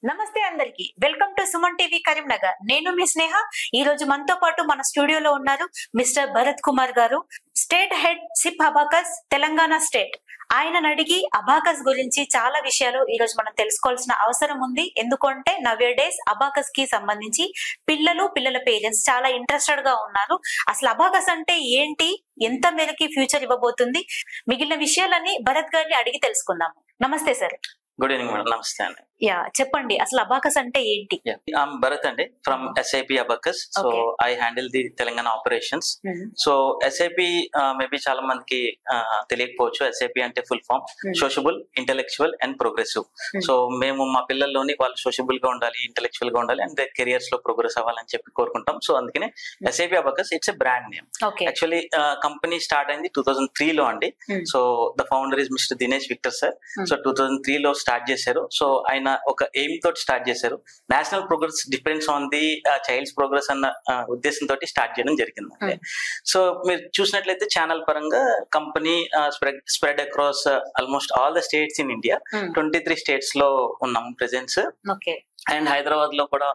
నమస్తే అందరికి welcome to Suman TV Karimnagar నేను మీ స్నేహ ఈ రోజు మనతో పాటు మన స్టూడియోలో ఉన్నారు mister Bharat Kumar garu state head SIP abacus Telangana state ఆయన అడిగి అబాకస్ గురించి చాలా విషయాలు ఈ రోజు మనం తెలుసుకోవాల్సిన అవసరం ఉంది ఎందుకంటే నవ్య డేస్ అబాకస్ కి సంబంధించి పిల్లలు పిల్లల పేరెంట్స్ చాలా ఇంట్రెస్టెడ్ గా ఉన్నారు అసలు అబాకస్ అంటే ఏంటి ఎంత మేరకి ఫ్యూచర్ ఇవ్వబోతుంది మిగిలిన విషయాలన్నీ భరత్ గారిని అడిగి తెలుసుకుందాము నమస్తే సార్ గుడ్ ఈవినింగ్ మేడం నమస్తే అండి యా చెప్పండి అసలు అబాకస్ అంటే ఏంటి ఐమ్ భరత్ అండి from SIP abacus so Okay. I handle the Telangana operations so SIP maybe చాలా మందికి uh, తెలియకపోవచ్చు ఎస్ఐపి అంటే full form Hmm. Sociable intellectual and progressive Hmm. So మేము మా పిల్లల్లోని వాళ్ళు సోషబుల్ గా ఉండాలి ఇంటెలెక్చువల్ గా ఉండాలి అండ్ కెరియర్స్ లో ప్రోగ్రెస్ అవ్వాలని చెప్పి కోరుకుంటాం సో అందుకనే SIP abacus it's a brand name okay actually company start అయింది టూ థౌసండ్ త్రీ లో అండి Hmm. So the founder is mister Dinesh Victor sir Hmm. So two thousand three లో స్టార్ట్ చేశారు సో ఆయన ఒక ఎయిమ్ తోటి స్టార్ట్ చేశారు national progress depends on the child's progress అన్న uh, ఉద్దేశంతో స్టార్ట్ చేయడం జరిగింది సో మీరు చూసినట్లయితే ఛానల్ పరంగా company spread spread across almost all the states in India twenty three states లో ఉన్నాం ప్రెసెన్స్ ఓకే అండ్ హైదరాబాద్ లో కూడా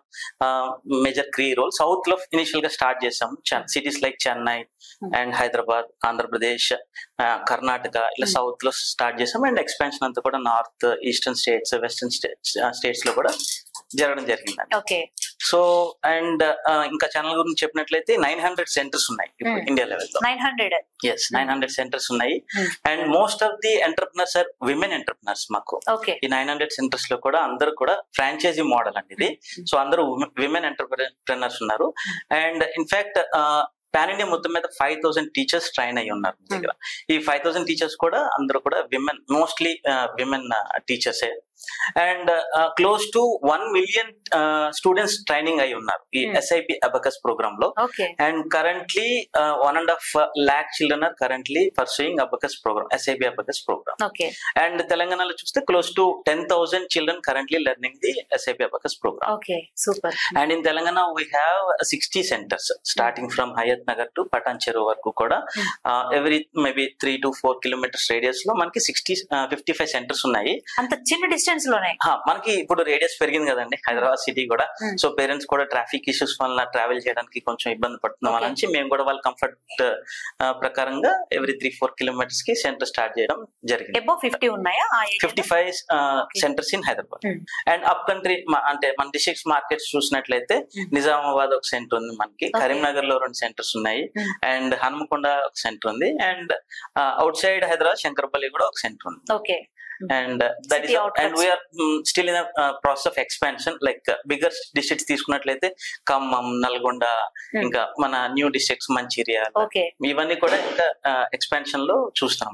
మేజర్ క్రీ రోల్ సౌత్ లో ఇనిషియల్ గా స్టార్ట్ చేసాం cities like Chennai Hmm. And Hyderabad Andhra Pradesh ఆ, కర్ణాటక ఇలా Hmm. సౌత్ లో స్టార్ట్ చేసాం అండ్ ఎక్స్పాన్షన్ అంతా కూడా north eastern states western states states లో కూడా జరగడం జరిగిందండి ఓకే సో అండ్ ఇంకా ఛానల్ గురించి చెప్పినట్లయితే నైన్ హండ్రెడ్ సెంటర్స్ ఉన్నాయి ఇప్పుడు Hmm. ఇండియా లెవెల్ లో నైన్ హండ్రెడ్ ఎస్ నైన్ హండ్రెడ్ సెంటర్స్ ఉన్నాయి Hmm. And most of the entrepreneurs are women entrepreneurs మాకు ఓకే ఈ నైన్ హండ్రెడ్ సెంటర్స్ లో కూడా అందరూ కూడా ఫ్రాంచైజీ మోడల్ అండి ఇది సో అందరూ విమెన్ ఎంటర్ప్రినర్స్ ఉన్నారు అండ్ ఇన్ఫాక్ట్ పాన్ ఇండియా మొత్తం మీద ఫైవ్ థౌసండ్ టీచర్స్ ట్రైన్ అయ్యి ఉన్నారు మా దగ్గర ఈ ఫైవ్ థౌసండ్ టీచర్స్ కూడా అందరూ కూడా విమెన్ మోస్ట్లీ విమెన్ టీచర్సే and close to one million students training అయి ఉన్నారు ఈ Hmm. ఎస్ఐపి అబకస్ ప్రోగ్రామ్ లో okay and currently one and half lakh children are currently pursuing abacus program SIP abacus program okay and తెలంగాణలో చూస్తే close to ten thousand children currently learning the SIP abacus program okay super and in Telangana we have sixty centers starting from Hayathnagar to Patan చెరువు వరకు కూడా every maybe three to four kilometers radius లో మనకి sixty fifty five centres ఉన్నాయి అంత చిన్న distance లోనే ఆ, మనకి ఇప్పుడు రేడియస్ పెరిగింది కదండి హైదరాబాద్ సిటీ కూడా Hmm. సో పేరెంట్స్ కూడా ట్రాఫిక్ ఇష్యూస్ వల్ల ట్రావెల్ చేయడానికి కొంచెం ఇబ్బంది పడుతున్నాం Okay. అని మేము కూడా వాళ్ళ కంఫర్ట్ ప్రకారంగా ఎవ్రీ త్రీ ఫోర్ కిలోమీటర్స్ కి సెంటర్ స్టార్ట్ చేయడం జరిగింది ఎబో ఫిఫ్టీ ఉన్నాయా ఆ area లో? Fifty five centers in Hyderabad Hmm. And up country అంటే మన డిస్ట్రిక్ట్స్ మార్కెట్స్ చూసినట్లయితే Hmm. నిజామాబాద్ ఒక సెంటర్ ఉంది మనకి Okay. కరీంనగర్ లో రెండు సెంటర్స్ ఉన్నాయి Hmm. అండ్ హనుమకొండ ఒక సెంటర్ ఉంది and outside Hyderabad Shankarpally కూడా ఒక సెంటర్ ఉంది okay and that City is outskirts. And we are still in process of expansion like bigger districts తీసుకున్నట్లయితే ఖమ్మం నల్గొండ Hmm. ఇంకా మన న్యూ డిస్ట్రిక్ట్స్ మంచిర్యాల ఓకే ఇవన్నీ కూడా ఇంకా ఎక్స్పాన్షన్ లో చూస్తాం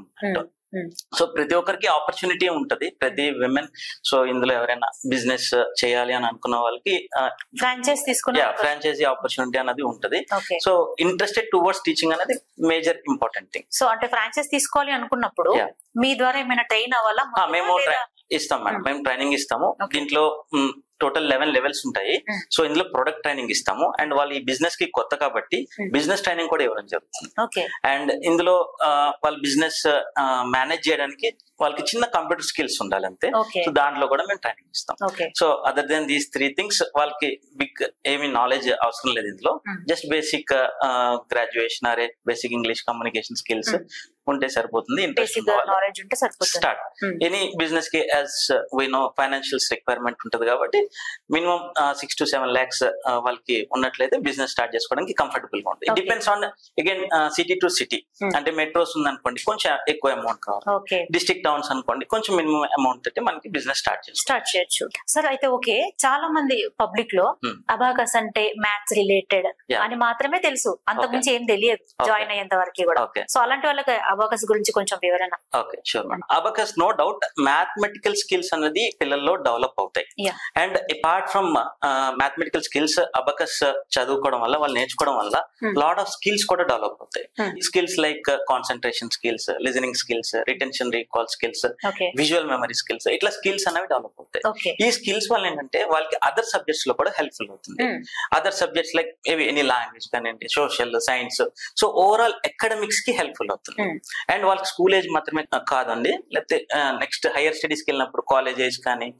సో ప్రతి ఒక్కరికి ఆపర్చునిటీ ఉంటది ప్రతి విమెన్ సో ఇందులో ఎవరైనా బిజినెస్ చేయాలి అని అనుకున్న వాళ్ళకి ఫ్రాంచైజ్ తీసుకున్నా ఫ్రాంచైజీ ఆపర్చునిటీ అనేది ఉంటది okay so interested towards teaching అనేది మేజర్ ఇంపార్టెంట్ థింగ్ సో అంటే ఫ్రాంచైజ్ తీసుకోవాలి అనుకున్నప్పుడు Yeah. మీ ద్వారా ఏమైనా ట్రైన్ అవ్వాలా ఆ, మేము ముందుగా లేదా- ఇస్తాం మేడం Hmm. మేము ట్రైనింగ్ ఇస్తాము Okay. దీంట్లో టోటల్ లెవెన్ లెవెల్స్ ఉంటాయి Hmm. సో ఇందులో ప్రొడక్ట్ ట్రైనింగ్ ఇస్తాము అండ్ వాళ్ళు ఈ బిజినెస్ కి కొత్త కాబట్టి Hmm. బిజినెస్ ట్రైనింగ్ కూడా ఇవ్వడం జరుగుతుంది ఓకే అండ్ ఇందులో ఆ, వాళ్ళ బిజినెస్ మేనేజ్ చేయడానికి వాళ్ళకి చిన్న కంప్యూటర్ స్కిల్స్ ఉండాలి అంతే ఓకే సో దాంట్లో కూడా మేము ట్రైనింగ్ ఇస్తాం okay so other than these three things వాళ్ళకి బిగ్ ఏమి నాలెడ్జ్ అవసరం లేదు ఇందులో Hmm. జస్ట్ బేసిక్ గ్రాడ్యుయేషన్ అరే basic English communication skills Hmm. ఉంటే సరిపోతుంది ఇంట్రెస్ట్ బేసిక్ నాలెడ్జ్ ఉంటే సరిపోతుంది స్టార్ట్ Hmm. ఎనీ బిజినెస్ కి as we know financials requirement ఉంటుంది కాబట్టి minimum six to seven lakhs వాళ్ళకి ఉన్నట్లయితే బిజినెస్ స్టార్ట్ చేసుకోవడానికి కంఫర్టబుల్ గా ఉంటుంది Okay. Depends on again city to city Hmm. అంటే మెట్రోస్ ఉందనుకోండి కొంచెం ఎక్కువ అమౌంట్ కావాలి ఓకే డిస్ట్రిక్ట్ టౌన్స్ అనుకోండి కొంచెం మినిమం అమౌంట్ తోటి మనకి బిజినెస్ స్టార్ట్ చేస్తాం స్టార్ట్ చేయొచ్చు సార్ అయితే ఓకే చాలా మంది పబ్లిక్ లో Hmm. అబాకస్ అంటే మ్యాథ్స్ రిలేటెడ్ Yeah. అని మాత్రమే తెలుసు అంతకుమించి ఏం తెలియదు Okay. జాయిన్ అయ్యేంత వరకు కూడా ఓకే సో అలాంటి వాళ్ళకి అబాకస్ గురించి కొంచెం వివరణ okay sure madam abacus no doubt mathematical skills అనేది పిల్లల్లో డెవలప్ అవుతాయి Yeah. And apart from mathematical skills abacus చదువుకోవడం వల్ల వాళ్ళు నేర్చుకోవడం వల్ల Hmm. లాట్ ఆఫ్ స్కిల్స్ కూడా డెవలప్ అవుతాయి Hmm. Skills like concentration skills listening skills retention recall skills okay visual memory skills ఇట్లా స్కిల్స్ అనేవి డెవలప్ అవుతాయి ఓకే ఈ స్కిల్స్ వల్ల ఏంటంటే వాళ్ళకి అదర్ సబ్జెక్ట్స్ లో కూడా హెల్ప్ఫుల్ అవుతుంది other subjects like any language కానివ్వండి social science so overall academics కి హెల్ప్ఫుల్ అవుతుంది Hmm. అండ్ వాళ్ళకి స్కూల్ ఏజ్ మాత్రమే కాదండి లేకపోతే నెక్స్ట్ హైయర్ స్టడీస్కి వెళ్ళినప్పుడు కాలేజ్ ఏజ్ కానీ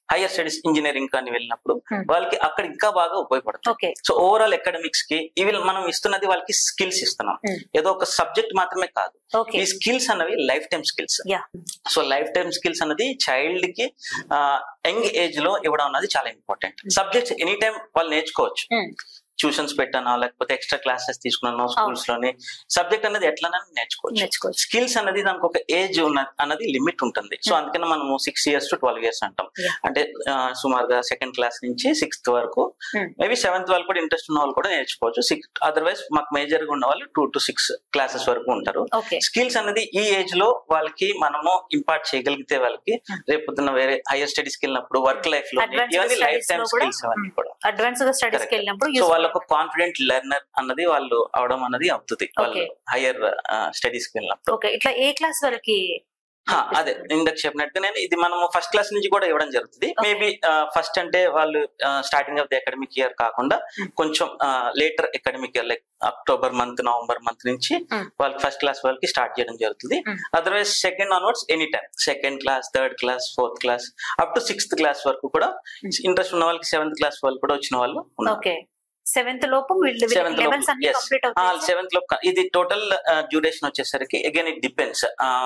హైయర్ స్టడీస్ ఇంజనీరింగ్ కానీ వెళ్ళినప్పుడు Hmm. వాళ్ళకి అక్కడ ఇంకా బాగా ఉపయోగపడుతుంది ఓకే సో ఓవరాల్ అకాడమిక్స్ కి ఇవి మనం ఇస్తున్నది వాళ్ళకి స్కిల్స్ ఇస్తున్నాం Hmm. ఏదో ఒక సబ్జెక్ట్ మాత్రమే కాదు ఓకే ఈ స్కిల్స్ అన్నవి life time skills yeah so life time skills అనేది చైల్డ్ కి యంగ్ ఏజ్ లో ఇవ్వడం అన్నది చాలా ఇంపార్టెంట్ సబ్జెక్ట్స్ ఎనీ టైం వాళ్ళు నేర్చుకోవచ్చు ట్యూషన్స్ పెట్టానా లేకపోతే ఎక్స్ట్రా క్లాసెస్ తీసుకున్నాను స్కూల్స్ లోని సబ్జెక్ట్ అనేది ఎట్లనైనా నేర్చుకోవచ్చు నేర్చుకోవచ్చు స్కిల్స్ అనేది దానికి ఒక ఏజ్ ఉన్న అన్నది లిమిట్ ఉంటుంది సో Hmm. అందుకని మనము six years to twelve years అంటాం Yeah. అంటే ఆ, సుమారుగా సెకండ్ క్లాస్ నుంచి సిక్స్త్ వరకు Hmm. మేబీ సెవెంత్ వాళ్ళు కూడా ఇంట్రెస్ట్ ఉన్న వాళ్ళు కూడా నేర్చుకోవచ్చు సిక్స్ అదర్వైజ్ మాకు మేజర్ గా ఉన్న వాళ్ళు టూ టు సిక్స్ క్లాసెస్ వరకు ఉంటారు ఓకే స్కిల్స్ అనేది ఈ ఏజ్ లో వాళ్ళకి మనము ఇంపార్ట్ చేయగలిగితే వాళ్ళకి Hmm. రేపొద్దున వేరే హైయర్ స్టడీస్ కి వెళ్ళినప్పుడు వర్క్ లైఫ్ లో Advanced ఇవన్నీ లైఫ్ studies టైం లో కూడా, స్కిల్స్ అవన్నీ కూడా అడ్వాన్స్ గా స్టడీస్ కి Correct. వెళ్ళినప్పుడు సో useful. వాళ్ళకు కాన్ఫిడెంట్ లెర్నర్ అన్నది వాళ్ళు అవడం అన్నది అవుతుంది వాళ్ళు Okay. హైయర్ స్టడీస్ కి వెళ్ళినప్పుడు ఓకే ఇట్లా ఏ క్లాస్ వరకు హా, అదే ఇందాక చెప్పినట్టుగా నేను ఇది మనము ఫస్ట్ క్లాస్ నుంచి కూడా ఇవ్వడం జరుగుతుంది Okay. మేబీ ఫస్ట్ అంటే వాళ్ళు starting of the academic year కాకుండా Hmm. కొంచెం later academic year like October month November month నుంచి Hmm. వాళ్ళకి ఫస్ట్ క్లాస్ వాళ్ళకి స్టార్ట్ చేయడం జరుగుతుంది Hmm. Otherwise second onwards any time second class third class fourth class up to sixth class వరకు కూడా Hmm. Interest ఉన్న వాళ్ళకి సెవెంత్ క్లాస్ వాళ్ళు కూడా వచ్చిన వాళ్ళు ఉన్నారు ఓకే సెవెంత్ లోపు వీళ్ళు సెవెంత్ లెవెల్స్ అన్ని కంప్లీట్ అవుతాయి సెవెంత్ లో ఇది టోటల్ డ్యూరేషన్ వచ్చేసరికి again it depends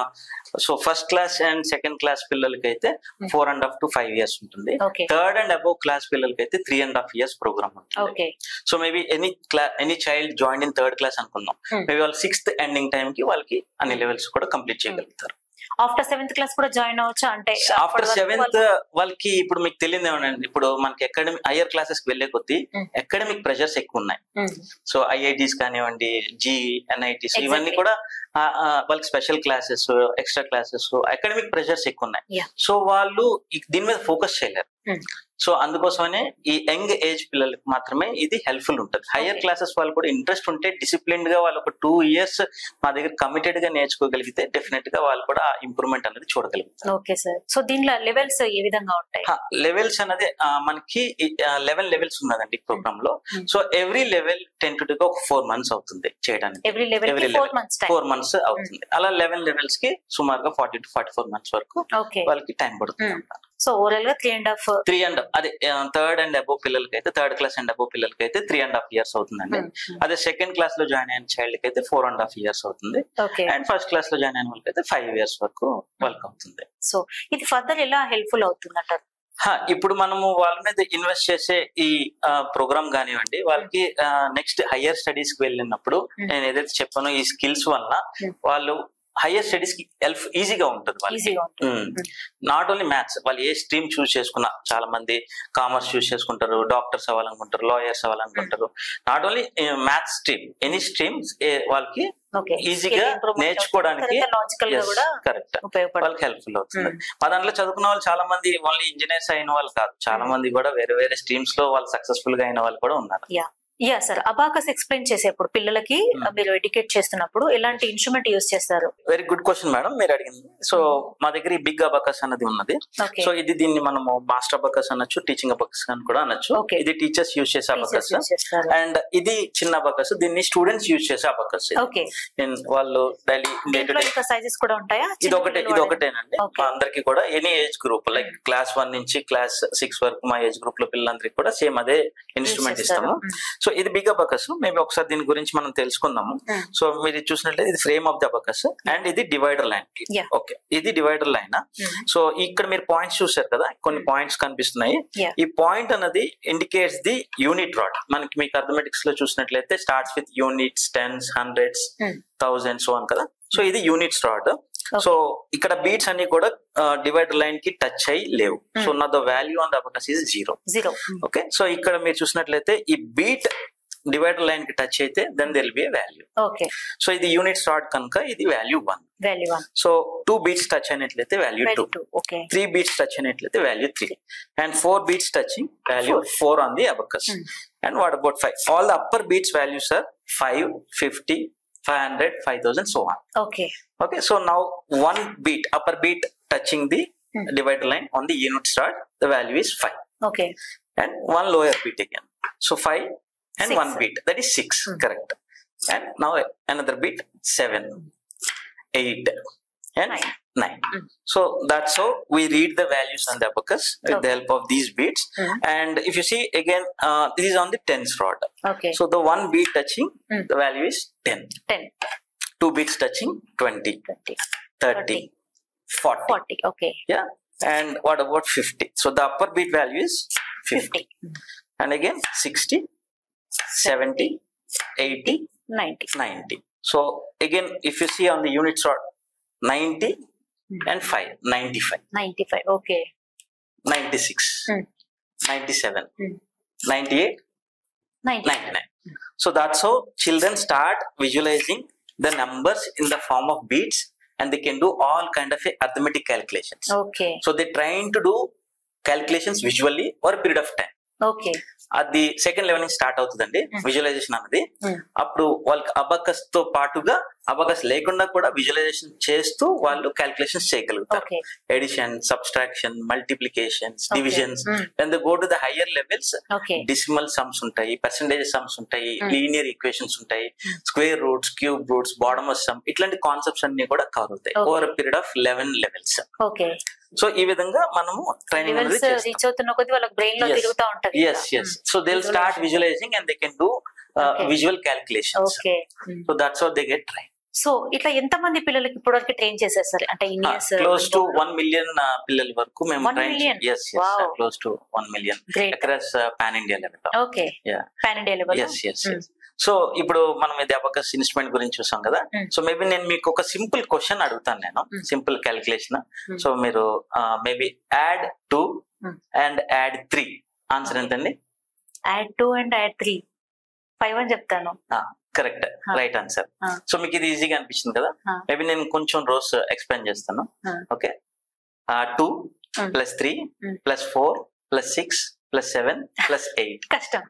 so first class and second class పిల్లలకి అయితే Hmm. Four and half to five years ఉంటుంది okay third and above class పిల్లలకి అయితే three and half years program ఉంటుంది ఓకే సో మేబీ ఎనీ క్లా any child join in third class అనుకుందాం Hmm. Maybe వాళ్ళు sixth ending time కి వాళ్ళకి అన్ని లెవెల్స్ కూడా కంప్లీట్ చేయగలుగుతారు ఆఫ్టర్ సెవెంత్ క్లాస్ కూడా జాయిన్ అవ్వచ్చు అంటే ఆఫ్టర్ అప్పటి వరకు సెవెంత్ వాళ్ళు- వాళ్ళకి ఇప్పుడు మీకు తెలియదు ఏమనండి ఇప్పుడు మనకి అకాడమిక్ హయ్యర్ క్లాసెస్ వెళ్లే కొద్దీ Hmm. అకాడమిక్ ప్రెషర్స్ ఎక్కువ ఉన్నాయి ఉమ్, సో ఐఐటీస్ కానివ్వండి జీ ఎన్ఐటీస్ Exactly. ఇవన్నీ కూడా ఆ, ఆ, వాళ్ళకి special classes extra classes academic pressures ఎక్కువ ఉన్నాయి Yeah. సో వాళ్ళు ఈ- దీని మీద ఫోకస్ చేయలేరు Hmm. సో అందుకోసమనే ఈ యంగ్ ఏజ్ పిల్లలకి మాత్రమే ఇది హెల్ప్ఫుల్ ఉంటుంది హైయర్ Okay. క్లాసెస్ వాళ్ళు కూడా ఇంట్రెస్ట్ ఉంటే డిసిప్లిన్ గా వాళ్ళు ఒక టూ ఇయర్స్ మా దగ్గర కమిటెడ్ గా నేర్చుకోగలిగితే డెఫినెట్ గా వాళ్ళు కూడా ఇంప్రూవ్మెంట్ అనేది చూడగలుగుతారు ఓకే సార్ సో దీనిలో లెవెల్స్ ఏ విధంగా ఉంటాయి లెవెల్స్ అనేది ఆ, మనకి లెవెన్ లెవెల్స్ ఉన్నదండి ప్రోగ్రామ్ లో Hmm. So every level ten to ఒక ఫోర్ మంత్స్ అవుతుంది చేయడానికి ఎవ్రీ లెవెల్ Every కి level. Four months time four months అవుతుంది అలా లెవెన్ లెవెల్స్ కి సుమారుగా forty to forty four months వరకు ఓకే వాళ్ళకి టైం పడుతుంది Hmm. సో ఓవరాల్ గా three and half three and అదే థర్డ్ అండ్ అబోవ్ పిల్లలకి అయితే థర్డ్ క్లాస్ అండ్ అబోవ్ పిల్లలకి అయితే త్రీ అండ్ హాఫ్ ఇయర్స్ అవుతుందండి అదే సెకండ్ క్లాస్ లో జాయిన్ అయిన చైల్డ్ కి అయితే ఫోర్ అండ్ హాఫ్ ఇయర్స్ అవుతుంది ఓకే అండ్ ఫస్ట్ క్లాస్ లో జాయిన్ అయిన వాళ్ళకి అయితే ఫైవ్ ఇయర్స్ వరకు వాళ్ళకి అవుతుంది సో ఇది ఫర్దర్ ఎలా హెల్ప్ఫుల్ అవుతుంది అంటారు హా, ఇప్పుడు మనము వాళ్ళ మీద ఇన్వెస్ట్ చేసే ఈ ప్రోగ్రామ్ కానివ్వండి వాళ్ళకి నెక్స్ట్ హయ్యర్ స్టడీస్ కి వెళ్ళినప్పుడు Hmm. నేను ఏదైతే చెప్పానో ఈ స్కిల్స్ వల్ల Hmm. వాళ్ళు హయ్యర్ స్టడీస్ కి హెల్ప్ ఈజీగా ఉంటుంది వాళ్ళకి ఈజీగా ఉంటుంది నాట్ ఓన్లీ మ్యాథ్స్ వాళ్ళు ఏ స్ట్రీమ్ చూస్ చేసుకున్నా చాలా మంది కామర్స్ చూస్ చేసుకుంటారు డాక్టర్స్ అవ్వాలనుకుంటారు లాయర్స్ అవ్వాలనుకుంటారు not only maths stream any stream వాళ్ళకి ఓకే ఈజీగా నేర్చుకోవడానికి లాజికల్ గా కూడా కరెక్ట్ ఉపయోగపడుతుంది వాళ్ళకి హెల్ప్ఫుల్ అవుతుంది మా దాంట్లో చదువుకున్న వాళ్ళు చాలా మంది ఓన్లీ ఇంజనీర్స్ అయిన వాళ్ళు కాదు చాలా మంది కూడా వేరే వేరే స్ట్రీమ్స్ లో వాళ్ళు సక్సెస్ఫుల్ గా అయిన వాళ్ళు కూడా ఉన్నారు యా సార్ అబాకస్ ఎక్స్ప్లెయిన్ చేసేప్పుడు పిల్లలకి Hmm. మీరు ఎడ్యుకేట్ చేస్తున్నప్పుడు ఎలాంటి ఇన్స్ట్రుమెంట్ యూస్ చేస్తారు వెరీ గుడ్ క్వశ్చన్ మేడం మీరు అడిగింది సో మా దగ్గర ఈ బిగ్ అబకస్ అన్నది ఉన్నది ఓకే సో ఇది దీన్ని మనము మాస్టర్ అబకస్ అనొచ్చు టీచింగ్ అబకస్ అని కూడా అనొచ్చు Okay. ఇది టీచర్స్ యూజ్ చేసే అబకస్ చేస్తారు అండ్ ఇది చిన్న అబకస్ దీన్ని స్టూడెంట్స్ యూజ్ చేసే అబకస్ ఓకే వాళ్ళు డైలీ డే టు దీంట్లో డే ఇంకా సైజెస్ కూడా ఉంటాయా ఇది చిన్న ఒకటే పిల్లలు ఇది వాడే- ఒకటేనండి Okay. మా అందరికి కూడా any age group like class one నుంచి క్లాస్ సిక్స్ వరకు మా ఏజ్ గ్రూప్ లో పిల్లలందరికీ కూడా సేమ్ అదే ఇన్స్ట్రుమెంట్ యూస్ చేస్తారు. ఇస్తాము సో ఇది బిగ్ అబకస్ మేబీ ఒకసారి దీని గురించి మనం తెలుసుకుందాము Hmm. సో మీరు చూసినట్లయితే ఇది frame of the abacus and ఇది డివైడర్ లైన్ Yeah. ఓకే ఇది డివైడర్ లైన్ Hmm. సో ఇక్కడ మీరు పాయింట్స్ చూసారు కదా కొన్ని పాయింట్స్ కనిపిస్తున్నాయి Yeah. ఈ పాయింట్ అనేది ఇండికేట్స్ ది యూనిట్ రాడ్ మనకి మీకు అథమెటిక్స్ లో చూసినట్లయితే starts with units tens hundreds Hmm. Thousands so అని కదా సో ఇది యూనిట్స్ రాడ్ సో ఇక్కడ బీట్స్ అన్ని కూడా డివైడర్ లైన్ కి టచ్ అయ్యి లేవు సో Hmm. నా the value on the abacus is zero zero okay so ఇక్కడ మీరు చూసినట్లయితే ఈ బీట్ డివైడర్ లైన్ కి టచ్ అయితే then they'll be value okay so ఇది యూనిట్ స్టార్ట్ కనుక ఇది value one value one so two beats touch అయినట్లయితే value two value two okay three beats touch అయినట్లయితే value three and four beats touching value four on the abacus Hmm. And what about five all the upper beats values are five fifty five hundred five thousand so on okay Okay, so now one beat, upper beat touching the Hmm. divider line on the unit start, the value is 5. Okay And one lower beat again. So 5 and Six. one beat, that is 6, Hmm. correct. And now another beat, 7, 8, and Nine. 9. Mm. So that's how we read the values on the abacus with the Okay. help of these beats. Mm. And if you see again, uh, this is on the tens rod. Okay So the one beat touching, Mm. the value is 10. Ten Two beats touching, 20, twenty 30, 40. Forty okay Yeah. And what about 50? So the upper beat value is 50. Fifty And again 60, 70, 80, ninety 90. So again, if you see on the unit sort, 90 Mm. and 5, 95, ninety five okay 96, Mm. 97, Mm. 98, ninety 99. So that's how children start visualizing the numbers in the form of beats and they can do all kind of arithmetic calculations. Okay So they're trying to do calculations visually over a period of time. Okay అది second level నుంచి start అవుతుందండి Mm. Visualisation అన్నది Mm. అప్పుడు వాళ్ళకి Abacus తో పాటుగా Abacus లేకుండా కూడా విజువలైజేషన్ చేస్తూ వాళ్ళు క్యాల్కులేషన్స్ చేయగలుగుతారు okay addition subtraction multiplications divisions Mm. And go to the higher levels okay decimal sums ఉంటాయి పర్సంటేజ్ సమ్స్ ఉంటాయి Mm. లీనియర్ ఈక్వేషన్స్ ఉంటాయి Mm. Square roots cube roots BODMAS sum ఇట్లాంటి కాన్సెప్ట్స్ అన్ని కూడా కవర్ అవుతాయి Okay. Over period of eleven levels okay so ఈ విధంగా మనము ట్రైనింగ్ అనేది లెవెల్స్ చేస్తాం రీచ్ అవుతున్న కొద్ది వాళ్ళకి బ్రెయిన్ లో Yes. తిరుగుతా ఉంటది yes yes so they'll start visualizing and they can do uh, Okay. visual calculations okay so that's how they get trained so ఇట్లా ఎంత మంది పిల్లలకి ఇప్పటివరకు ట్రైన్ చేశారు సార్ అంటే in years close to one million పిల్లల వరకు మేము One train million? Yes Wow. Close to one million great across pan India level okay Yeah. Pan India level yes yes so ఇప్పుడు మనం ఇది అబకస్ ఇన్స్ట్రుమెంట్ గురించి చూసాం కదా Mm. సో మేబీ నేను మీకు ఒక సింపుల్ క్వశ్చన్ అడుగుతాను నేను Mm. Simple calculation Mm. So మీరు maybe add two Mm. And add three answer Okay. ఎంతండి add two and add three five అని చెప్తాను correct Ah. Right answer Ah. So మీకు ఇది ఈజీగా అనిపించింది కదా Ah. మేబీ నేను కొంచెం రోజ్ ఎక్స్ప్లెయిన్ చేస్తాను Ah. Okay two Mm. Plus three Mm. Plus four plus six plus seven plus eight కష్టం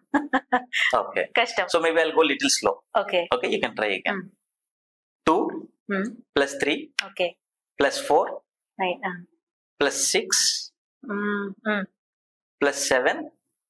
ఓకే కష్టం so maybe I go little slow okay okay you can try again Mm. Two plus three okay plus four plus six plus seven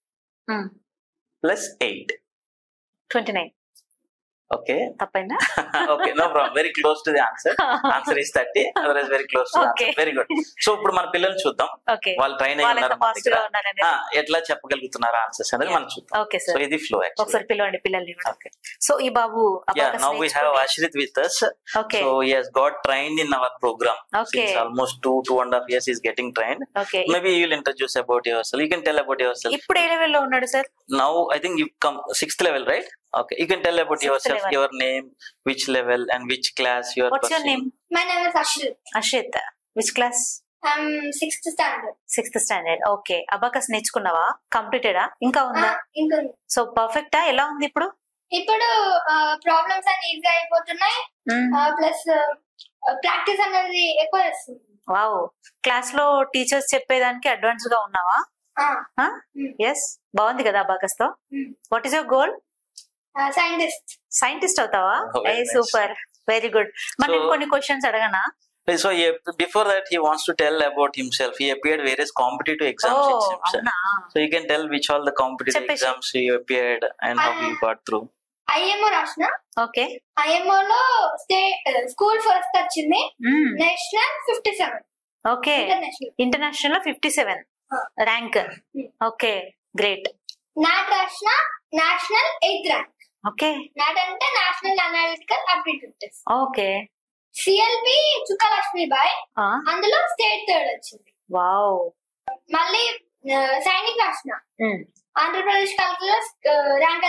plus eight twenty nine okay తప్పైందా okay no problem very close to the answer answer is thirty otherwise very close to Okay. Very good so ఇప్పుడు మన పిల్లల్ని చూద్దాం okay వాళ్ళు train అయి వాళ్ళు ఉన్నారు ఎంత మన ఫాస్ట్ గా దగ్గర. ఉన్నారనేది ఆ, ఎట్లా చెప్పగలుగుతున్నారు ఆన్సర్స్ అనేది మనం చూద్దాం ఓకే సో సార్ ఇది ఫ్లో ఒకసారి పిలవండి పిల్లల్ని కూడా సో ఈ బాబు yeah abacus now we have నేర్చుకుని- Ashrit with us okay so he has got trained in our program Okay. since almost two two and a half years he's getting trained okay maybe you will introduce about yourself you can tell about yourself ఇప్పుడు ఏ level లో ఉన్నాడు sir now i think you come sixth level right okay you can tell about Sixth yourself level. your name which level and which class you are what's your pursuing. Name My name is Ashrit. Ashwith which class I'm sixth standard. Sixth standard okay abacus నేర్చుకున్నావా కంప్లీటెడా ఇంకా ఉందా Ah, ఇంకా so పర్ఫెక్టా ఎలా ఉంది ఇప్పుడు ఇప్పుడు problems అన్ని ఈజీగా అయిపోతున్నాయి ప్లస్ ప్రాక్టీస్ అనేది ఎక్కువ చేస్తుంది వావ్ క్లాస్ లో టీచర్స్ చెప్పేదానికి అడ్వాన్స్ గా ఉన్నావా Ah, ఎస్ బాగుంది కదా అబాకస్ తో Hmm. What is your goal scientist scientist అవుతావా Oh, very nice. Super very good మరి నేను So- కొన్ని క్వశ్చన్స్ అడగనా so he, before that he wants to tell about himself he appeared various competitive ఓ exams himself. అవునా so you can tell which all the competitive Cheppesi. exams you appeared and how you got through IMO రాసిన okay IMO లో state school first వచ్చింది national fifty seven okay international international లో fifty seven Ah. Rank okay great NAAT రాసిన national eighth rank okay NAAT అంటే national analytical aptitude test okay CLB చుక్క లక్ష్మీబాయ్ అందులో state third వచ్చింది wow మళ్ళీ ఆ, సైనిక్ రాసిన ఆంధ్రప్రదేశ్ కాల్కులస్ ర్యాంక్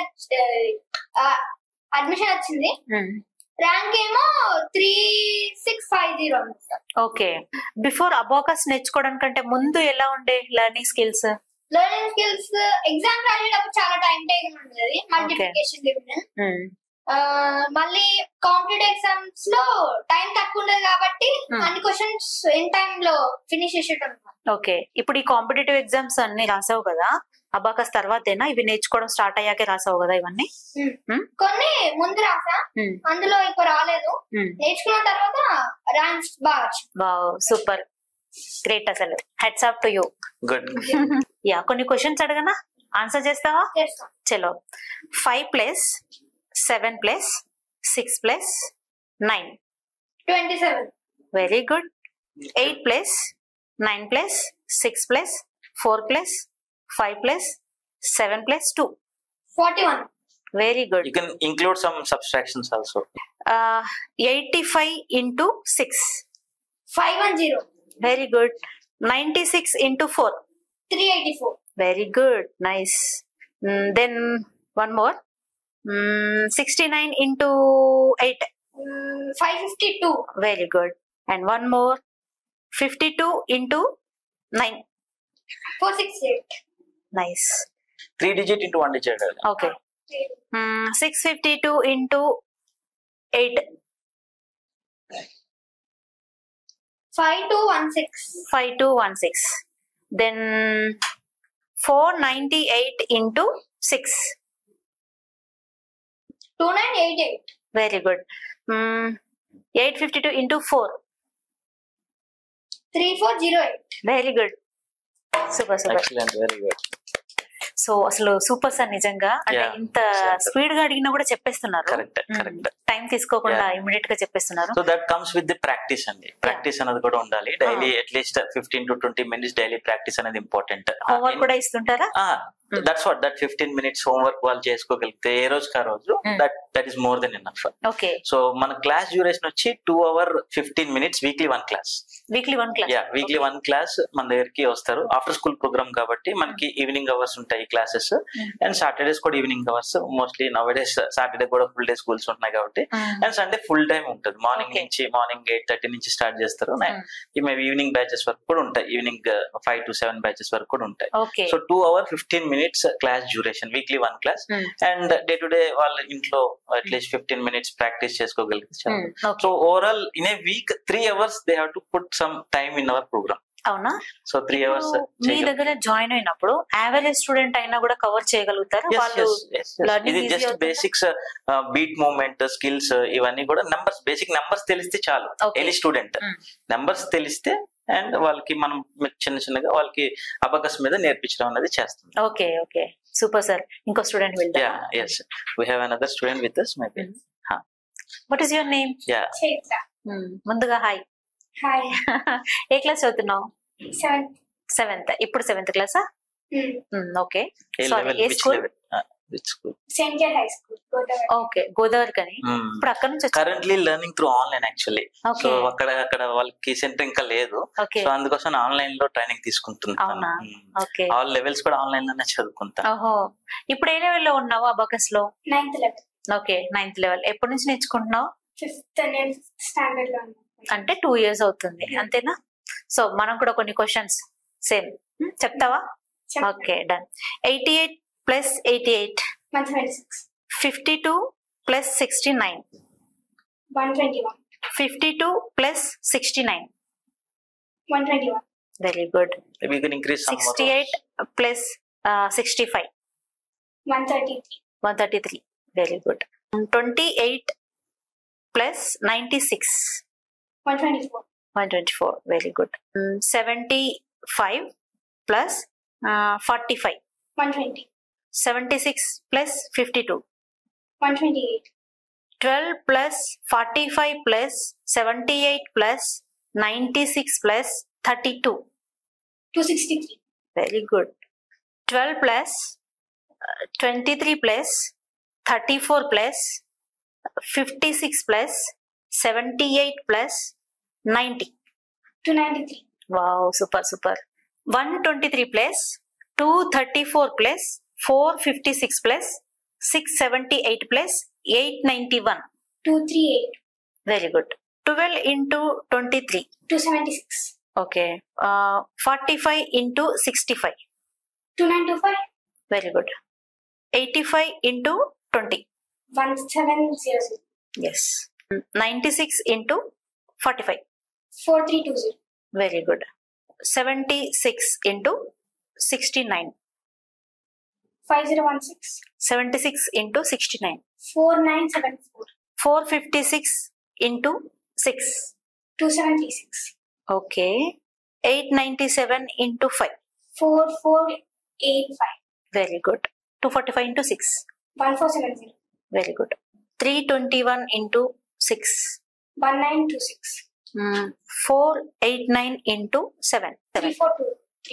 అడ్మిషన్ వచ్చింది ర్యాంక్ ఏమో three six five zero okay before abacus నేర్చుకోవడానికంటే ముందు ఎలా ఉండే learning skills learning skills exam రాసేటప్పుడు చాలా టైం టేకింగ్ ఉండేది మల్టిప్లికేషన్ డివిజన్ మళ్ళీ కాంపిటేటివ్ ఎగ్జామ్స్ లో టైం తక్కువ ఉండదు కాబట్టి Hmm. అన్ని క్వశ్చన్స్ ఎన్ టైం లో ఫినిష్ చేసేటం ఓకే ఇప్పుడు ఈ కాంపిటేటివ్ ఎగ్జామ్స్ అన్ని రాసావు కదా అబాకస్ తర్వాతేనా ఇవి నేర్చుకోవడం స్టార్ట్ అయ్యాకే రాసావు కదా ఇవన్నీ కొన్ని ముందు రాసా Hmm. అందులో ఎక్కువ రాలేదు Hmm. నేర్చుకున్న తర్వాత ర్యాంక్స్ బాగా వచ్చింది వావ్ సూపర్ గ్రేట్ అసలు heads up to you good yeah కొన్ని క్వశ్చన్స్ అడగనా ఆన్సర్ చేస్తావా చేస్తాం చలో five plus seven plus six plus nine twenty seven very good eight plus nine plus six plus four plus five plus seven plus two forty one very good You can include some subtractions also. Eighty five into six five one zero very good ninety six into four three eighty four very good nice then one more sixty nine into eight five fifty two very good and one more fifty two into nine four six eight nice Three digit into one digit. Okay six fifty two into eight five two one six five two one six then four ninety eight into six two nine eight eight very good eight fifty two into four three four zero eight very good super super Excellent, very good. So అసలు super sir నిజంగా అంటే Yeah, ఇంత super. Speed గా అడిగినా కూడా చెప్పేస్తున్నారు Correct, correct. Time తీసుకోకుండా Yeah. Immediate గా చెప్పేస్తున్నారు so that comes with the practice అండి ప్రాక్టీస్ అనేది కూడా ఉండాలి daily at least fifteen to twenty minutes daily practice అనేది ఇంపార్టెంట్ హోంవర్క్ కూడా ఇస్తుంటారా that's what that fifteen minutes homework వాళ్ళు చేసుకోగలిగితే ఏ రోజు ఆ రోజు Mm. That that is more than enough okay so మన క్లాస్ డ్యూరేషన్ వచ్చి two hour fifteen minutes weekly one class weekly one class yeah weekly one class మన దగ్గరికి వస్తారు ఆఫ్టర్ స్కూల్ ప్రోగ్రామ్ కాబట్టి మనకి ఈవినింగ్ అవర్స్ ఉంటాయి క్లాసెస్ అండ్ సాటర్డేస్ కూడా evening hours mostly nowadays Saturday కూడా ఫుల్ డే స్కూల్స్ ఉంటున్నాయి కాబట్టి అండ్ సండే ఫుల్ టైం ఉంటుంది మార్నింగ్ Okay. నుంచి మార్నింగ్ ఎయిట్ థర్టీ నుంచి స్టార్ట్ చేస్తారు మేము ఈవినింగ్ బ్యాచెస్ వరకు కూడా ఉంటాయి evening five to seven batches వరకు కూడా ఉంటాయి okay so two hour fifteen minutes class duration weekly one class and day to day వాళ్ళ ఇంట్లో అట్లీస్ట్ ఫిఫ్టీన్ మినిట్స్ ప్రాక్టీస్ చేసుకోగలిగితే so okay overall in a week three hours they have to put some time in our programme అవునా so three hours ఇప్పుడు మీ దగ్గర join అయినప్పుడు average student అయినా కూడా కవర్ చేయగలుగుతారా వాళ్ళు learning ఇది easy జస్ట్ అవుతుందా? బేసిక్స్ బీట్ మూవ్మెంట్ స్కిల్స్ ఇవన్నీ కూడా నంబర్స్ బేసిక్ నంబర్స్ తెలిస్తే చాలు Okay. Any student Mm. Numbers తెలిస్తే అండ్ వాళ్ళకి మనం చిన్న చిన్నగా వాళ్ళకి అబకస్ మీద నేర్పించడం అనేది చేస్తుంది ఓకే ఓకే సూపర్ సార్ ఇంకో స్టూడెంట్ వెళ్తా yeah yes we have another student with us maybe what is your name yeah Chaitra ముందుగా హాయ్ హాయ్ ఏ క్లాస్ చదువుతున్నావు సెవెన్ సెవెంత్ ఇప్పుడు సెవెంత్ క్లాసా ఓకే ఏ Sorry, లెవెల్ ఏ which school? Level which school central high school Godavari okay Godavari కని ఇప్పుడు అక్కడ నుంచి వచ్చారు currently learning through online actually so okay అక్కడ అక్కడ వాళ్ళకి సెంటర్ ఇంకా లేదు ఓకే సో అందుకోసం ఆన్లైన్ లో ట్రైనింగ్ తీసుకుంటున్నాను అవునా? ఓకే ఆల్ లెవెల్స్ కూడా ఆన్లైన్ లోనే చదువుకుంటాను ఓహో ఇప్పుడు ఏ లెవెల్ లో ఉన్నావు అబాకస్ లో ninth level okay ninth level ఎప్పటి నుంచి నేర్చుకుంటున్నావు ఫిఫ్త్ నేను ఫిఫ్త్ స్టాండర్డ్ లో ఉన్నాను అంటే టూ ఇయర్స్ అవుతుంది అంతేనా సో మనం కూడా కొన్ని క్వశ్చన్స్ సేమ్ చెప్తావా okay done eighty eight plus eighty eight one twenty six fifty two plus sixty nine one twenty one fifty two plus sixty nine one twenty one very good Maybe you can increase some more. Sixty eight plus sixty five one thirty three one thirty three very good twenty eight plus ninety six one twenty four one twenty four very good seventy five plus forty five one twenty seventy six plus fifty two one twenty eight twelve plus forty five plus seventy eight plus ninety six plus thirty two two sixty three very good twelve plus twenty three plus thirty four plus fifty six plus seventy eight plus ninety two ninety three wow super super one twenty three plus two thirty four plus four fifty six plus six seventy eight plus eight ninety one two three eight very good twelve into twenty three two seventy six okay forty five into sixty five two nine two five very good eighty five into twenty one seven zero zero yes ninety six into forty five four three two zero very good seventy six into sixty nine five zero one six seventy six into sixty nine four nine seven four four fifty six into six two seven three six okay eight ninety seven into five four four eight five very good two forty five into six one four seven zero very good three twenty one into six one nine two six four eight nine into seven three seven four two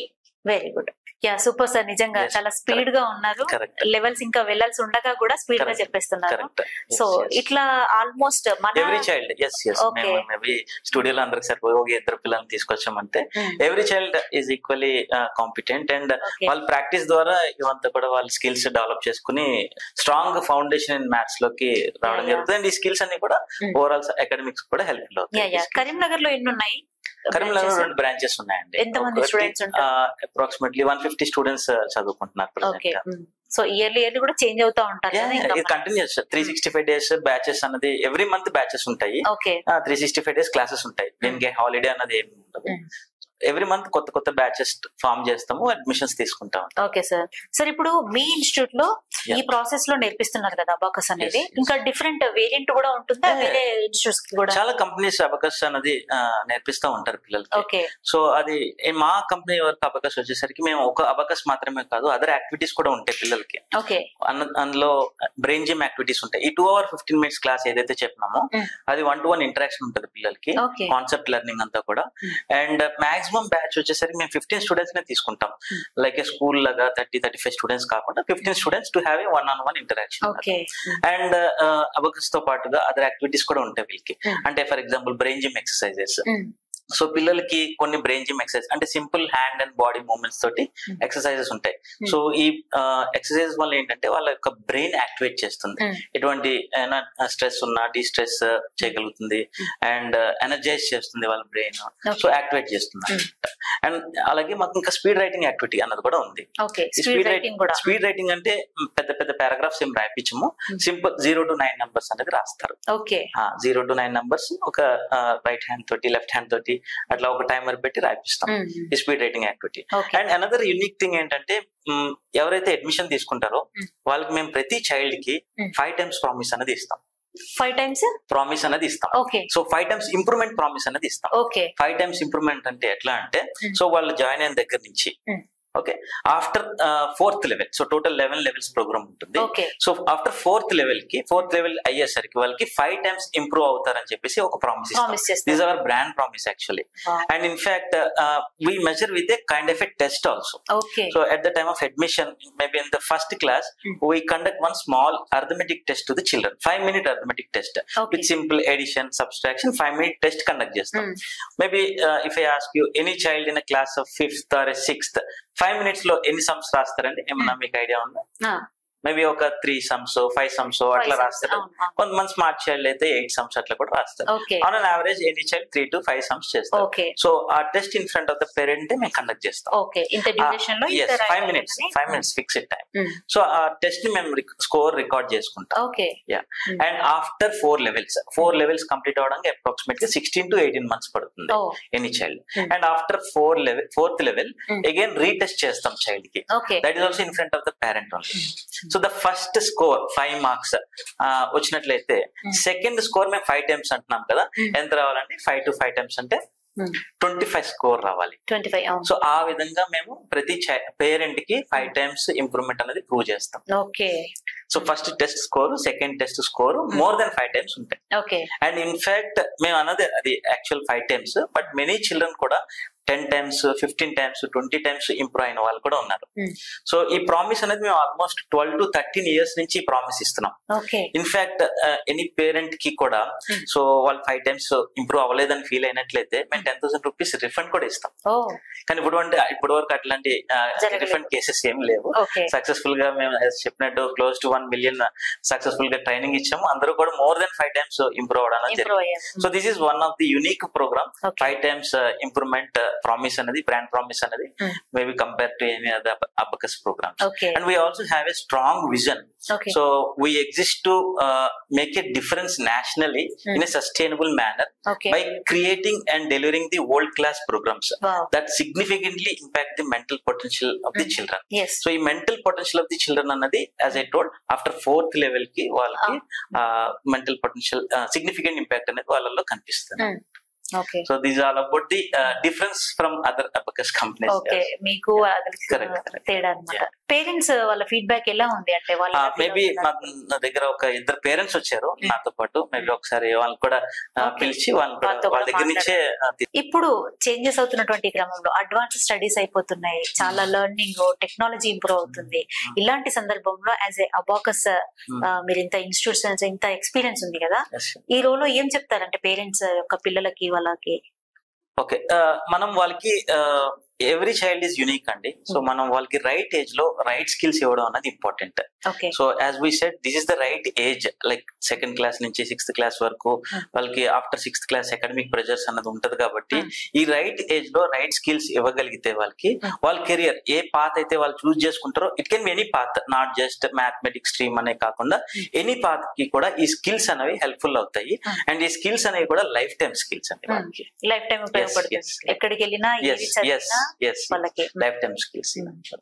very good yeah super sir నిజంగా Yes, చాలా speed గా ఉన్నారు correct levels ఇంకా వెళ్ళాల్సి ఉండగా కూడా speed గా Correct. చెప్పేస్తున్నారు కరెక్ట్ సో ఇట్లా ఆల్మోస్ట్ మన every child yes yes Okay. మేము మేబీ స్టూడియోలో అందరికి సరిపోయి ఒక ఇద్దరు పిల్లల్ని తీసుకొచ్చామంటే Mm. Every child is equally competent and Okay. వాళ్ళ ప్రాక్టీస్ ద్వారా ఇవంతా కూడా వాళ్ళ స్కిల్స్ డెవలప్ చేసుకుని స్ట్రాంగ్ ఫౌండేషన్ ఇన్ మ్యాథ్స్ లోకి రావడం Yeah, yeah. జరుగుతుంది అండ్ ఈ స్కిల్స్ అన్ని కూడా Mm. ఓవరాల్ అకాడమిక్స్ కూడా హెల్ప్ యా యా అవుతాయి కరీంనగర్ లో ఎన్ని ఉన్నాయి కరీంనగర్ branches? రెండు బ్రాంచెస్ ఉన్నాయండి ఎంతమంది students ఉంటారు? అప్రాక్సిమేట్లీ వన్ ఫిఫ్టీ స్టూడెంట్స్ చదువుకుంటున్నారు okay present. So yearly yearly కూడా చేంజ్ అవుతా ఉంటారు Yeah, కదా yeah, ఇంకా ఇది continuous three sixty five days batches అన్నది ఎవ్రీ మంత్ బ్యాచెస్ ఉంటాయి okay three sixty five days classes ఉంటాయి దీనికి హాలిడే అన్నది ఏమి ఉండదు Mm. ఎవ్రీ మంత్ కొత్త కొత్త బ్యాచెస్ ఫామ్ చేస్తాము అడ్మిషన్స్ తీసుకుంటాం ఓకే సార్ సార్ ఇప్పుడు మీ ఇన్స్టిట్యూట్ లో ఈ Yeah. ప్రాసెస్ లో నేర్పిస్తున్నారు కదా అబాకస్ అనేది Yes, yes. ఇంకా డిఫరెంట్ వేరియంట్ కూడా ఉంటుందా Yeah. వేరే ఇన్స్టిట్యూట్స్ కి కూడా చాలా కంపెనీస్ అబకస్ అనేది ఆ, నేర్పిస్తూ ఉంటారు పిల్లలకి ఓకే సో అది ఏ- మా కంపెనీ వరకు అబకస్ వచ్చేసరికి మేము ఒక అబకస్ మాత్రమే కాదు అదర్ యాక్టివిటీస్ కూడా ఉంటాయి పిల్లలకి ఓకే అన్న- అందులో బ్రెయిన్ జిమ్ యాక్టివిటీస్ ఉంటాయి ఈ two hour fifteen minutes class ఏదైతే చెప్పినామో Mm. అది వన్ టు వన్ ఇంటరాక్షన్ ఉంటుంది పిల్లలకి ఓకే కాన్సెప్ట్ లెర్నింగ్ అంతా కూడా Mm. అండ్ మాక్సిమం బ్యాచ్ వచ్చేసరికి మేము ఫిఫ్టీన్ స్టూడెంట్స్ నే తీసుకుంటాం Mm. లైక్ ఏ స్కూల్ లాగా థర్టీ థర్టీ ఫైవ్ స్టూడెంట్స్ కాకుండా fifteen students to have a one on one interaction okay and abacus తో పాటుగా అదర్ యాక్టివిటీస్ కూడా ఉంటాయి వీళ్ళకి Mm. అంటే for example brain gym exercises so పిల్లలకి కొన్ని బ్రెయిన్ జిమ్ ఎక్సర్సైజ్ అంటే simple hand and body movements తోటి Mm. ఎక్సర్సైజెస్ ఉంటాయి Mm. సో ఈ ఎక్సర్సైజ్ వల్ల ఏంటంటే వాళ్ళ యొక్క బ్రెయిన్ యాక్టివేట్ చేస్తుంది ఎటువంటి స్ట్రెస్ ఉన్నా డి స్ట్రెస్ చేయగలుగుతుంది అండ్ ఎనర్జైజ్ చేస్తుంది వాళ్ళ బ్రెయిన్ సో యాక్టివేట్ చేస్తుంది అండ్ అలాగే మాకు ఇంకా స్పీడ్ రైటింగ్ యాక్టివిటీ అన్నది కూడా ఉంది ఓకే ఈ స్పీడ్ రైటింగ్ కూడా స్పీడ్ రైటింగ్ అంటే మ్, పెద్ద పెద్ద పారాగ్రాఫ్స్ ఏం రాయించము Mm. Simple zero to nine numbers అనేది రాస్తారు okay zero to nine numbers ఒక రైట్ హ్యాండ్ తోటి లెఫ్ట్ హ్యాండ్ తోటి అట్లా ఒక టైమర్ పెట్టి రాయిపిస్తాం ఈ speed writing activity okay and another unique thing ఏంటంటే మ్, ఎవరైతే అడ్మిషన్ తీసుకుంటారో Mm. వాళ్ళకి మేము ప్రతి చైల్డ్ కి Mm. ఫైవ్ టైమ్స్ ప్రామిస్ అనేది ఇస్తాం ఫైవ్ టైమ్స్ ప్రామిస్ అనేది ఇస్తాం okay so five times improvement promise అనేది ఇస్తాం ఓకే ఫైవ్ టైమ్స్ ఇంప్రూవ్మెంట్ అంటే ఎట్లా అంటే Mm. సో వాళ్ళు జాయిన్ అయిన దగ్గర నుంచి Mm. Okay after fourth level so total eleven levels program ఉంటుంది okay so after fourth level కి ఫోర్త్ లెవెల్ అయ్యేసరికి వాళ్ళకి ఫైవ్ టైమ్స్ ఇంప్రూవ్ అవుతారని చెప్పేసి ఒక ప్రామిస్ ఇస్తాం ప్రామిస్ దిస్ చేస్తారు our brand promise actually and in fact we measure with a kind of a test also okay So at the time of admission, maybe in the first class, Mm. we conduct one small arithmetic test to the children. Five minute arithmetic test okay with simple addition, subtraction. Five minute test conduct చేస్తాం. Maybe uh, if I ask you any child in a class of fifth or a sixth, five minutes లో ఎన్ని sums రాస్తారండి ఏమన్నా మీకు idea ఉందా maybe ఒక three sums five sums అట్లా రాస్తారు కొంతమంది స్మార్ట్ చైల్డ్ అయితే ఎయిట్ సమ్స్ అట్లా కూడా రాస్తారు okay on an average any child three to five sums చేస్తారు ఓకే సో ఆ test in front of the parent మేము కండక్ట్ చేస్తాం ఓకే ఇంత డ్యూరేషన్ లో ఇంత five minutes five minutes fixed time so ఆ టెస్ట్ ని మేము స్కోర్ రికార్డ్ చేసుకుంటాం okay and after four levels four levels complete అవడానికి అప్రాక్సిమేట్ గా సిక్స్టీన్ టు ఎయిటీన్ మంత్స్ పడుతుంది ఓ any child Hmm. And after four level fourth level Hmm. Again retest చేస్తాం child కి okay that is also in front of the parent only so the first score five marks వచ్చినట్లయితే Hmm. Second score మేము five times అంటున్నాం కదా Hmm. ఎంత రావాలండి five to five times అంటే Hmm. Twenty five score రావాలి twenty five so ఆ విధంగా మేము ప్రతి పేరెంట్ కి ఫైవ్ టైమ్స్ ఇంప్రూవ్మెంట్ అనేది ప్రూవ్ చేస్తాం okay so first test score second test score more than five times ఉంటాయి ఓకే అండ్ ఇన్ఫాక్ట్ మేము అన్నది అది actual five times but many children కూడా ten times fifteen times twenty times improve అయిన వాళ్ళు కూడా ఉన్నారు Hmm. సో ఈ ప్రామిస్ అనేది మేము almost twelve to thirteen years నుంచి ప్రామిస్ ఇస్తున్నాం ఓకే ఇన్ఫాక్ట్ ఎనీ పేరెంట్ కి కూడా Hmm. సో వాళ్ళు ఫైవ్ టైమ్స్ ఇంప్రూవ్ అవ్వలేదని ఫీల్ అయినట్లయితే మేము టెన్ థౌసండ్ రూపీస్ రిఫండ్ కూడా ఇస్తాం ఓ కానీ ఇప్పుడు అంటే ఇప్పటి వరకు అట్లాంటి జరగలేదు. రిఫండ్ కేసెస్ ఏం లేవు ఓకే సక్సెస్ఫుల్ గా మేము as చెప్పినట్టు close to one million successful గా ట్రైనింగ్ ఇచ్చాము అందరూ కూడా more than five times improve అవడం జరిగింది ఇంప్రూవ్ అయ్యారు so this is one of the unique program okay five times improvement promise అనేది బ్రాండ్ ప్రామిస్ అనేది Hmm. Maybe compare to any other abacus programs okay and we also have a strong vision okay so we exist to make a difference nationally Hmm. In a sustainable manner okay by creating and delivering the world class programs wow that significantly impact the mental potential of the Mm. children yes so ఈ mental potential of the children అన్నది as I told after fourth level కి వాళ్ళకి mental potential significant impact అనేది వాళ్ళలో కనిపిస్తుంది Mm. Okay so these all about the difference from other abacus companies okay మీకు అది Correct, correct. తేడా అనమాట పేరెంట్స్ వాళ్ళ ఫీడ్బ్యాక్ ఎలా ఉంది అంటే వాళ్ళ మేబీ నా దగ్గర ఒక ఇద్దరు పేరెంట్స్ వచ్చారు నాతో పాటు మేబీ ఒకసారి వాళ్ళని కూడా ఆ, Okay. పిలిచి వాళ్ళని కూడా వాళ్ళతో వాళ్ళ కూడా దగ్గర నుంచే ఆ, తీ- ఇప్పుడు చేంజెస్ అవుతున్నటువంటి క్రమంలో అడ్వాన్స్ స్టడీస్ అయిపోతున్నాయి చాలా లెర్నింగ్ టెక్నాలజీ ఇంప్రూవ్ అవుతుంది ఇలాంటి సందర్భంలో యాజ్ ఏ అబాకస్ Hmm. మీరు ఇంత ఇన్స్టిట్యూషన్స్ ఇంత ఎక్స్పీరియన్స్ ఉంది కదా Yes. ఈ రోలో ఏం చెప్తారంటే పేరెంట్స్ యొక్క పిల్లలకి వాళ్ళకి ఓకే మనం వాళ్ళకి ఎవ్రీ చైల్డ్ ఈజ్ యూనిక్ అండి సో మనం వాళ్ళకి రైట్ ఏజ్ లో రైట్ స్కిల్స్ ఇవ్వడం అనేది important okay so as we set this is the right age like second class నుంచి సిక్స్త్ క్లాస్ వరకు Hmm. వాళ్ళకి after sixth class academic pressures అన్నది ఉంటది కాబట్టి Hmm. ఈ రైట్ ఏజ్ లో రైట్ స్కిల్స్ ఇవ్వగలిగితే వాళ్ళకి Hmm. వాళ్ళ కెరియర్ ఏ పాత్ అయితే వాళ్ళు చూస్ చేసుకుంటారో it can be any path not just mathematics stream అనే కాకుండా Hmm. ఎనీ పాత్ కి కూడా ఈ స్కిల్స్ అనేవి హెల్ప్ఫుల్ అవుతాయి Hmm. అండ్ ఈ స్కిల్స్ అనేవి కూడా లైఫ్ టైం స్కిల్స్ అండి Hmm. వాళ్ళకి లైఫ్ టైం ఉపయోగపడుతుంది yes. ఎక్కడికి వెళ్ళినా ఏది ఎస్ ఎస్ చదివినా ఎస్ వాళ్ళకి లైఫ్ టైం స్కిల్స్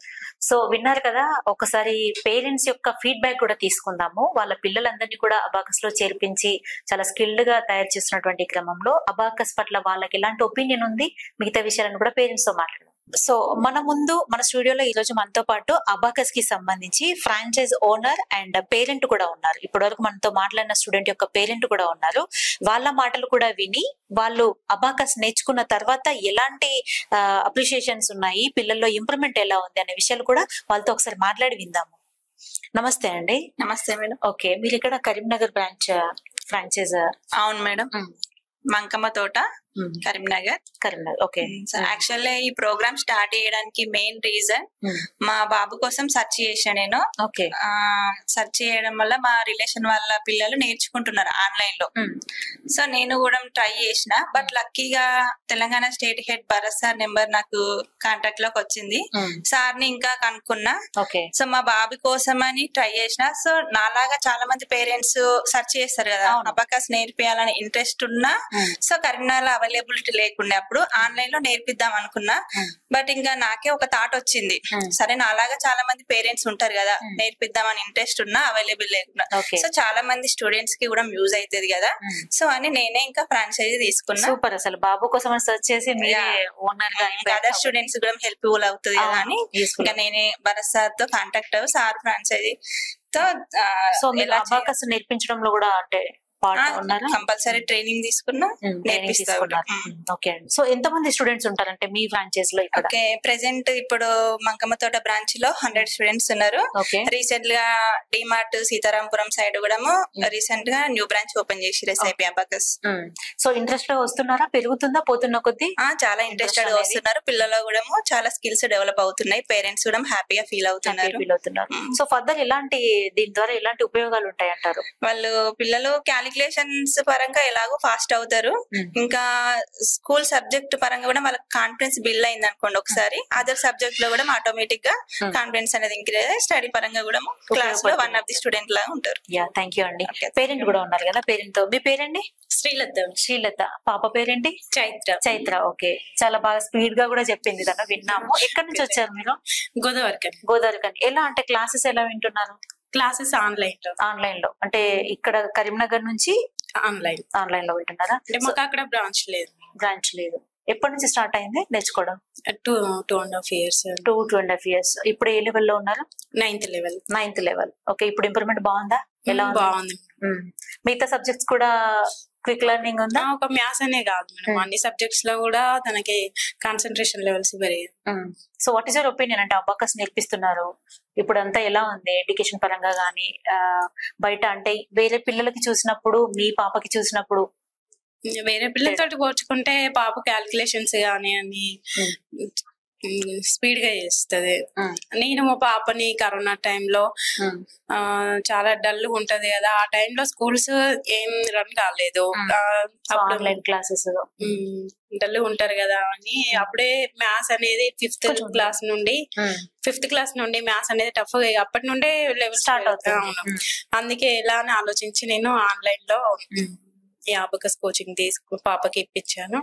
సో విన్నారు కదా ఒకసారి పేరెంట్స్ యొక్క ఫీడ్బ్యాక్ కూడా తీసుకుందాము వాళ్ళ పిల్లలందరినీ కూడా అబాకస్ లో చేర్పించి చాలా స్కిల్డ్ గా తయారు చేస్తున్నటువంటి క్రమంలో అబాకస్ పట్ల వాళ్ళకి ఎలాంటి ఒపీనియన్ ఉంది మిగతా విషయాలను కూడా పేరెంట్స్ తో మాట్లాడదాం సో మన ముందు మన స్టూడియోలో ఈ రోజు మనతో పాటు అబాకస్ కి సంబంధించి ఫ్రాంచైజ్ ఓనర్ అండ్ పేరెంట్ కూడా ఉన్నారు ఇప్పటి వరకు మనతో మాట్లాడిన స్టూడెంట్ యొక్క పేరెంట్ కూడా ఉన్నారు వాళ్ళ మాటలు కూడా విని వాళ్ళు అబాకస్ నేర్చుకున్న తర్వాత ఎలాంటి అప్రిషియేషన్స్ ఉన్నాయి పిల్లల్లో ఇంప్రూవ్మెంట్ ఎలా ఉంది అనే విషయాలు కూడా వాళ్ళతో ఒకసారి మాట్లాడి విందాము నమస్తే అండి నమస్తే మేడం ఓకే మీరు ఇక్కడ కరీంనగర్ బ్రాంచ్ ఫ్రాంచైజ్ అవును madam Mankamma Thota Karimnagar Karimnagar okay actually ఈ ప్రోగ్రామ్ స్టార్ట్ చేయడానికి మెయిన్ రీజన్ మా బాబు కోసం సెర్చ్ చేసా నేను ఓకే సెర్చ్ చేయడం వల్ల మా రిలేషన్ వాళ్ళ పిల్లలు నేర్చుకుంటున్నారు ఆన్లైన్ లో సో నేను కూడా ట్రై చేసిన బట్ లక్కీగా Telangana state head Bharat sir number నాకు కాంటాక్ట్ లోకి వచ్చింది సార్ ని ఇంకా కనుక్కున్నా ఓకే సో మా బాబు కోసం అని ట్రై చేసిన సో నాలాగా చాలా మంది పేరెంట్స్ సెర్చ్ చేస్తారు కదా అవును. అబకాస్ నేర్పియాలని ఇంట్రెస్ట్ ఉన్నా Hmm. సో కరీంనగర్ అవైలబిలిటీ లేకుండే అప్పుడు ఆన్లైన్ లో నేర్పిద్దాం అనుకున్నా Hmm. బట్ ఇంకా నాకే ఒక థాట్ వచ్చింది Hmm. సరే నాలాగా చాలా మంది పేరెంట్స్ ఉంటారు కదా Hmm. నేర్పిద్దామని ఇంట్రెస్ట్ ఉన్నా అవైలబుల్ లేకుండా ఓకే సో చాలా మంది స్టూడెంట్స్ కి కూడా యూజ్ అవుతుంది కదా సో అని నేనే ఇంకా ఫ్రాంచైజీ తీసుకున్నా సూపర్ అసలు బాబు కోసం సర్చ్ చేసి మీరే Yeah. ఓనర్ గా ఇంకా అదర్ స్టూడెంట్స్ కూడా హెల్ప్ఫుల్ అవుతుంది కదా అని ఇంకా నేనే భరత్ సార్ తో కాంటాక్ట్ అవ్వ సార్ ఫ్రాంచైజీ తో సో మీరు అబాకస్ నేర్పించడంలో కూడా అంటే పార్ట్ ఉన్నారా కంపల్సరీ ట్రైనింగ్ తీసుకున్నా ట్రైనింగ్ నేర్పిస్తా తీసుకున్నారు ఉన్నా. ఓకే అండి సో ఎంత మంది స్టూడెంట్స్ ఉంటారంటే మీ ఫ్రాంచైజ్ లో ఇక్కడ ఓకే ప్రెసెంట్ ఇప్పుడు మంకమ్మ తోట బ్రాంచ్ లో హండ్రెడ్ స్టూడెంట్స్ ఉన్నారు ఓకే రీసెంట్ గా డిమార్ట్ సీతారాంపురం సైడ్ కూడా రీసెంట్ గా న్యూ బ్రాంచ్ ఓపెన్ చేసి ఎస్ఐపి అబాకస్ సో ఇంట్రెస్ట్ లో వస్తున్నారా పెరుగుతుందా పోతున్న కొద్దీ ఆ చాలా ఇంట్రెస్టెడ్ అనేది. వస్తున్నారు పిల్లలు కూడా చాలా స్కిల్స్ డెవలప్ అవుతున్నాయి పేరెంట్స్ కూడా హ్యాపీగా ఫీల్ అవుతున్నారు ఫీల్ అవుతున్నారు Mm. సో ఫర్దర్ ఎలాంటి దీని ద్వారా ఎలాంటి ఉపయోగాలు ఉంటాయి అంటారు వాళ్ళు పిల్లలు క్యాలిక్యులేషన్స్ పరంగా ఎలాగో ఫాస్ట్ అవుతారు Mm. ఇంకా స్కూల్ సబ్జెక్ట్ పరంగా కూడా వాళ్ళకి కాన్ఫిడెన్స్ బిల్డ్ అయింది అనుకోండి ఒకసారి అదర్ సబ్జెక్ట్ లో కూడా ఆటోమేటిక్ గా Mm. కాన్ఫిడెన్స్ అనేది ఇంక్రీజ్ అయ్యి స్టడీ పరంగా కూడా క్లాస్ లో వన్ ఆఫ్ ది స్టూడెంట్ లాగా ఉంటారు యా థ్యాంక్ యూ అండి Okay. పేరెంట్ కూడా ఉన్నారు కదా పేరెంట్ తో మీ పేరండి శ్రీలత శ్రీలత పాప పేరేంటి చైత్ర చైత్ర ఓకే చాలా బాగా స్పీడ్ గా కూడా చెప్పింది తను విన్నాము ఎక్కడి నుంచి వచ్చారు మీరు గోదావరి గోదావరి కండి ఎలా అంటే క్లాసెస్ ఎలా వింటున్నారు క్లాసెస్ ఆన్లైన్ లో ఆన్లైన్ లో అంటే ఇక్కడ కరీంనగర్ నుంచి ఆన్లైన్ ఆన్లైన్ లో వింటున్నారా అంటే మాకు అక్కడ బ్రాంచ్ లేదు బ్రాంచ్ లేదు ఎప్పటి నుంచి స్టార్ట్ అయింది నేర్చుకోవడం two two and half years two two and half years ఇప్పుడు ఏ లెవెల్ లో ఉన్నారు ninth level ninth level okay ఇప్పుడు ఇంప్రూవ్మెంట్ బాగుందా ఎలా ఉంది బాగుంది మ్మ్. మిగతా సబ్జెక్ట్స్ కూడా క్విక్ లెర్నింగ్ ఉందా ఆ, ఒక మ్యాథ్స్ అనే కాదు మేడం Hmm. అన్ని సబ్జెక్ట్స్ లో కూడా తనకి కాన్సన్ట్రేషన్ లెవెల్స్ పెరిగాయి so what is your opinion అంటే అబాకస్ నేర్పిస్తున్నారు ఇప్పుడు అంతా ఎలా ఉంది ఎడ్యుకేషన్ పరంగా గానీ ఆ, బయట అంటే వేరే పిల్లలకి చూసినప్పుడు మీ పాపకి చూసినప్పుడు వేరే పిల్లలతో పోల్చుకుంటే పాప క్యాల్కులేషన్స్ గానీ అని స్పీడ్ గా చేస్తుంది Hmm. నేను మా పాపని కరోనా టైంలో ఆ చాలా డల్ ఉంటది కదా ఆ టైంలో స్కూల్స్ ఏం రన్ కాలేదు Hmm. ఆ, అప్పుడు ఆన్లైన్ క్లాసెస్ డల్ ఉంటారు కదా అని అప్పుడే మ్యాథ్స్ అనేది ఫిఫ్త్ కొంచెం క్లాస్ నుండి ఫిఫ్త్ క్లాస్ నుండి మ్యాథ్స్ అనేది టఫ్ అప్పటి నుండే లెవెల్ స్టార్ట్ అవుతుంది అవును అందుకే ఎలా అని ఆలోచించి నేను ఆన్లైన్ లో ఈ ఆబకస్ కోచింగ్ తీసుకు పాపకి ఇప్పించాను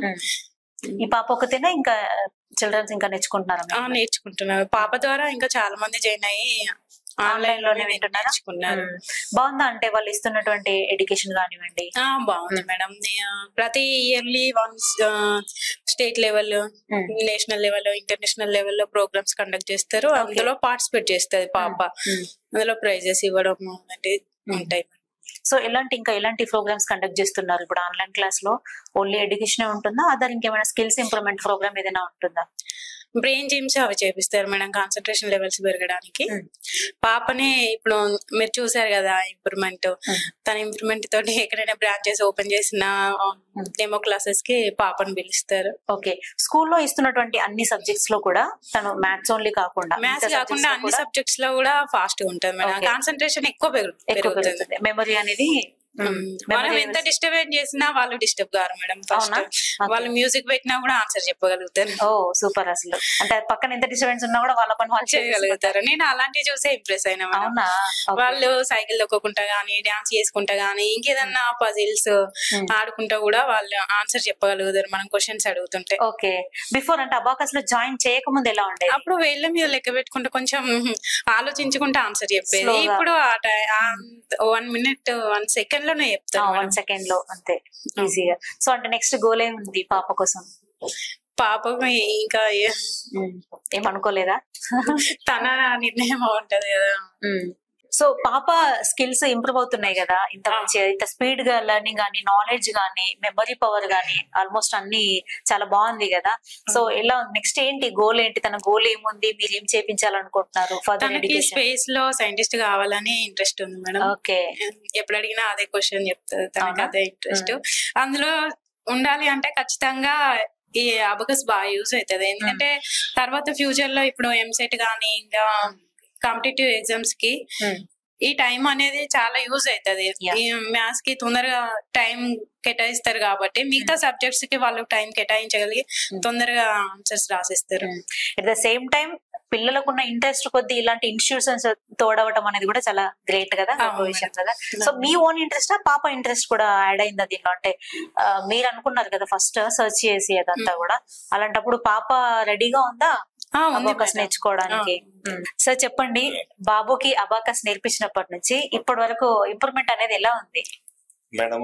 ఈ పాప ఒకతేనా ఇంకా చిల్డ్రన్స్ ఇంకా నేర్చుకుంటున్నారా ఆ, నేర్చుకుంటున్నాను పాప ద్వారా ఇంకా చాలా మంది జాయిన్ అయ్యి ఆన్లైన్ లోనే వింటున్నారా? నేర్చుకున్నారు ఉమ్. బాగుందా అంటే వాళ్ళు ఇస్తున్నటువంటి ఎడ్యుకేషన్ కానివ్వండి ఆ, బాగుంది మేడం ఆ, ప్రతి yearly once state level Hmm. National level international లెవెల్లో ప్రోగ్రామ్స్ కండక్ట్ చేస్తారు Okay. అందులో పార్టిసిపేట్ చేస్తుంది పాప ఉమ్. అందులో ప్రైజెస్ ఇవ్వడం అలాంటివి ఉంటాయి సో ఎలాంటి ఇంకా ఎలాంటి ప్రోగ్రామ్స్ కండక్ట్ చేస్తున్నారు ఇప్పుడు ఆన్లైన్ క్లాస్ లో ఓన్లీ ఎడ్యుకేషన్ ఉంటుందా అదర్ ఇంకేమైనా స్కిల్స్ ఇంప్రూవ్మెంట్ ప్రోగ్రామ్ ఏదైనా ఉంటుందా బ్రెయిన్ జిమ్స్ అవి చేపిస్తారు మేడం కాన్సన్ట్రేషన్ లెవెల్స్ పెరగడానికి Hmm. పాపని ఇప్పుడు మీరు చూసారు కదా ఇంప్రూవ్మెంట్ Hmm. తన ఇంప్రూవ్మెంట్ తోటి ఎక్కడైనా బ్రాంచెస్ ఓపెన్ చేసిన డెమో క్లాసెస్ కి పాపని పిలుస్తారు ఓకే స్కూల్లో ఇస్తున్నటువంటి అన్ని సబ్జెక్ట్స్ లో కూడా తను మ్యాథ్స్ ఓన్లీ కాకుండా మ్యాథ్స్ మిగతా కాకుండా subjects లో అన్ని కూడా సబ్జెక్ట్స్ లో కూడా ఫాస్ట్ గా ఉంటుంది మేడం Okay. కాన్సన్ట్రేషన్ ఎక్కువ పెరుగు- ఎక్కువ పెరుగుతుంది పెరుగుతుంది మెమరీ అనేది ఉమ్, మనం ఎంత డిస్టర్బ్ చేసినా వాళ్ళు డిస్టర్బ్ కారు మేడం అవునా? ఫస్ట్ వాళ్ళు మ్యూజిక్ పెట్టినా కూడా ఆన్సర్ చెప్పగలుగుతారు ఓ సూపర్ అసలు అంటే పక్కన ఎంత డిస్టర్బెన్స్ ఉన్నా కూడా వాళ్ళ పని వాళ్ళు చేయగలుగుతారు నేను అలాంటివి చూసే ఇంప్రెస్ అయినా మేడం అవునా Okay. వాళ్ళు సైకిల్ తొక్కకుంటా గానీ డాన్స్ చేసుకుంటా గానీ ఇంకేదన్నా పజిల్స్ Hmm. ఆడుకుంటా కూడా వాళ్ళు ఆన్సర్ చెప్పగలుగుతారు మనం క్వశ్చన్స్ అడుగుతుంటే ఓకే బిఫోర్ అంటే అబాకస్ లో జాయిన్ చేయకముందు ఎలా ఉండేది అప్పుడు వేళ్ళ మీద లెక్క పెట్టుకుంటే కొంచెం ఆలోచించుకుంటే ఆన్సర్ చెప్పేది Slow గా. ఇప్పుడు వన్ మినిట్ వన్ సెకండ్ లోనే చెప్తారు వన్ మేడం. సెకండ్ లో అంతే ఈజీగా సో అంటే నెక్స్ట్ గోల్ ఏముంది పాప కోసం పాపకు ఇంకా ఏ- ఏమనుకోలేదా తన నిర్ణయం ఉంటది కదా సో పాప స్కిల్స్ ఇంప్రూవ్ అవుతున్నాయి కదా ఇంత ఆ. మంచి ఇంత స్పీడ్ గా లెర్నింగ్ గానీ నాలెడ్జ్ గానీ మెమరీ పవర్ గానీ ఆల్మోస్ట్ అన్ని చాలా బాగుంది కదా సో ఎలా నెక్స్ట్ ఏంటి గోల్ ఏంటి తన గోల్ ఏముంది మీరు ఏం చేపించాలనుకుంటున్నారు ఫర్దర్ తనకి ఎడ్యుకేషన్ స్పేస్ లో సైంటిస్ట్ కావాలని ఇంట్రెస్ట్ ఉంది మేడం ఓకే ఎప్పుడు అడిగినా అదే క్వశ్చన్ చెప్తుంది తనకి అవునా? అదే ఇంట్రెస్ట్ అందులో ఉండాలి అంటే ఖచ్చితంగా ఈ అబకస్ బాగా యూజ్ అవుతుంది ఎందుకంటే తర్వాత ఫ్యూచర్ లో ఇప్పుడు ఎంసెట్ కానీ ఇంకా కాంపిటేటివ్ ఎగ్జామ్స్ కి ఈ టైం అనేది చాలా యూజ్ అవుతుంది Yeah. ఈ మ్యాథ్స్ కి తొందరగా టైం కేటాయిస్తారు కాబట్టి మిగతా సబ్జెక్ట్స్ కి వాళ్ళు టైం కేటాయించగలిగి తొందరగా ఆన్సర్స్ రాసిస్తారు అట్ ద సేమ్ టైం పిల్లలకు ఉన్న ఇంట్రెస్ట్ కొద్ది ఇలాంటి ఇన్స్టిట్యూషన్స్ తోడవటం అనేది కూడా చాలా గ్రేట్ కదా గొప్ప అవును. విషయం కదా సో మీ ఓన్ ఇంట్రెస్ట్ పాప ఇంట్రెస్ట్ కూడా యాడ్ అయిందా దీనిలో అంటే ఆ, మీరు అనుకున్నారు కదా ఫస్ట్ సర్చ్ చేసి అదంతా కూడా అలాంటప్పుడు పాప రెడీగా ఉందా ఆ, ఉంది అబాకస్ మేడం. నేర్చుకోవడానికి సార్ చెప్పండి బాబుకి అబాకస్ నేర్పించినప్పటి నుంచి ఇప్పటి వరకు ఇంప్రూవ్మెంట్ అనేది ఎలా ఉంది madam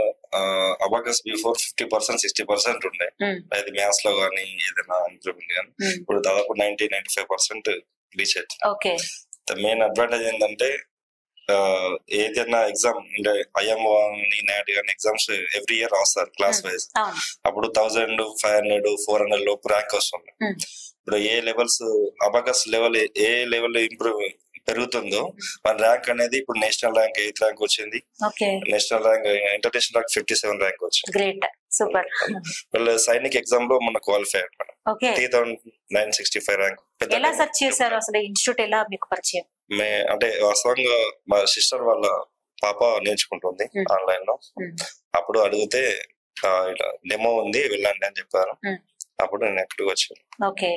abacus before fifty percent sixty percent ఉండే Mm. అది మ్యాథ్స్ లో కానీ ఏదైనా ఇంప్రూవ్మెంట్ కానీ Mm. ఇప్పుడు దాదాపు ninety ninety five percent reach అవుతుంది ఓకే ద మెయిన్ అడ్వాంటేజ్ ఏంటంటే ఆ, ఏదైనా ఎగ్జామ్ అంటే ఐఎంఓ కానీ నాట్ కానీ ఎగ్జామ్స్ ఎవ్రీ ఇయర్ రాస్తారు క్లాస్ వైజ్ అవును అప్పుడు thousand five hundred four hundred లోపు ర్యాంక్ వస్తుంది Mm. ఇప్పుడు ఏ లెవెల్స్ అబాకస్ లెవెల్ ఏ లెవెల్ ఇంప్రూవ్ పెరుగుతుందో మన ర్యాంక్ అనేది ఇప్పుడు నేషనల్ ర్యాంక్ ఎయిత్ ర్యాంక్ వచ్చింది okay national rank international rank fifty seven rank వచ్చింది గ్రేట్ సూపర్ వాళ్ళు సైనిక్ ఎగ్జామ్ లో మన క్వాలిఫై అయ్యాడు madam okay three thousand nine sixty five rank ఎలా సెర్చ్ చేశారు అసలు ఇన్స్టిట్యూట్ ఎలా మీకు పరిచయం మే అంటే వాస్తవంగా మా సిస్టర్ వాళ్ళ పాప నేర్చుకుంటుంది Hmm. ఆన్లైన్ లో Hmm. అప్పుడు అడిగితే ఆ, ఇలా డెమో ఉంది వెళ్ళండి అని చెప్పారు Hmm. అప్పుడు నేను ఎక్కడికి వచ్చాను ఓకే